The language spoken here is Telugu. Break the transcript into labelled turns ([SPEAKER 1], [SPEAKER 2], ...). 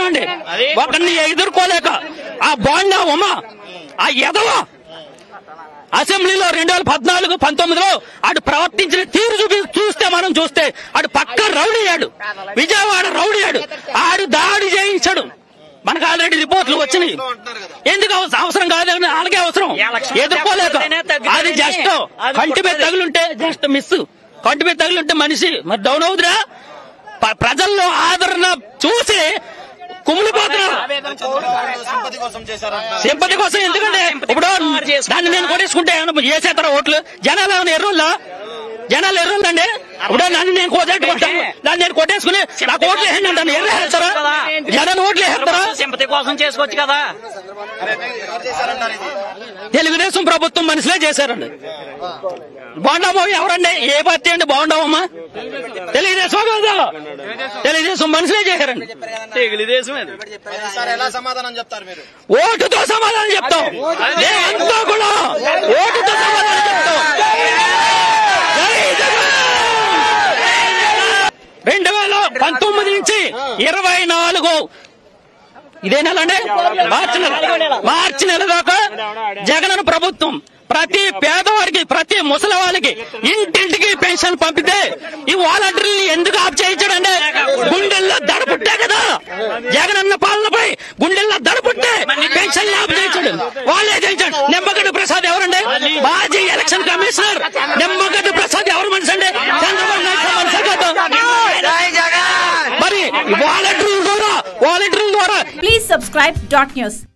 [SPEAKER 1] చెప్తున్నానండి ఒకరిని ఎదుర్కోలేక ఆ బాండా ఉమ ఆ ఎదవ అసెంబ్లీలో రెండు వేల పద్నాలుగు పంతొమ్మిదిలో అటు ప్రవర్తించిన తీరు చూపి చూస్తే మనం చూస్తే అటు పక్క రౌడీయాడు విజయవాడ రౌడీయాడు ఆడు దాడి చేయించాడు మనకు ఆల్రెడీ రిపోర్ట్లు వచ్చినాయి ఎందుకు అవస- అవసరం కాదని వాళ్ళకే అవసరం ఎదుర్కోలేక అది జస్ట్ కంటి మీద తగులుంటే జస్ట్ మిస్ కంటి మీద తగులుంటే మనిషి మరి డౌన్ అవుతురా ప- ప్రజల్లో ఆదరణ చూసి కుమిలిపోతున్నారు
[SPEAKER 2] సింపతి కోసం చేశారంటున్నారు
[SPEAKER 1] సింపతి కోసం ఎందుకంటే ఇప్పుడు దాన్ని నేను కొట్టేసుకుంటే ఏమన్నా చేసేస్తారా ఓట్లు జనాలు ఏమైనా ఎర్రోళ్ళా జనాలు ఎర్రోళ్ళండి ఇప్పుడు నన్ను నేను కొట్టేట్టుకుంటాను దాన్ని నేను కొట్టేసుకుని నాకు ఓట్లు వేయండి అంటాను ఎర్ర వేస్తారా జనాలు ఓట్లు వేస్తారా
[SPEAKER 3] సింపతి కోసం చేసుకోవచ్చు కదా
[SPEAKER 2] ఎవరు చేశారంటారు ఇది
[SPEAKER 1] తెలుగుదేశం ప్రభుత్వం మనుషులే చేశారండి బాగుండమ్మా ఎవరండి ఏ పార్టీ అండి బాగుండవమ్మా తెలుగుదేశం కదా తెలుగుదేశం మనుషులే చేశారండి
[SPEAKER 3] తెలుగుదేశం అది
[SPEAKER 2] ఈసారి ఎలా సమాధానం చెప్తారు మీరు
[SPEAKER 1] ఓటుతో సమాధానం చెప్తాం అంతా కూడా ఓటుతో సమాధానం చెప్తాం జై జగన్! రెండు వేల పంతొమ్మిది నుంచి ఇరవై నాలుగు ఇదే నెల అండి మార్చి నెల మార్చి నెల దాకా జగన్ ప్రభుత్వం ప్రతి పేదవాడికి ప్రతి ముసలి వాళ్ళకి ఇంటింటికి పెన్షన్ పంపితే ఈ వాలంటీర్లు ఎందుకు ఆఫ్ చేయించాడంటే గుండెల్లో దడ పుట్టే కదా జగనన్న పాలనపై గుండెల్లో దడ పుట్టే పెన్షన్ ఆఫ్ చేయించాడు వాళ్ళే చేయించాడు నిమ్మగడ్డ ప్రసాద్ ఎవరండి మాజీ ఎలక్షన్ కమిషనర్ నిమ్మగడ్డ ప్రసాద్ ఎవరు మనిషి అండి చంద్రబాబు నాయుడు మనిషి కాదు మరి వాలంటీర్ల ద్వారా వాలంటీర్ల ద్వారా
[SPEAKER 4] Please subscribe dot news.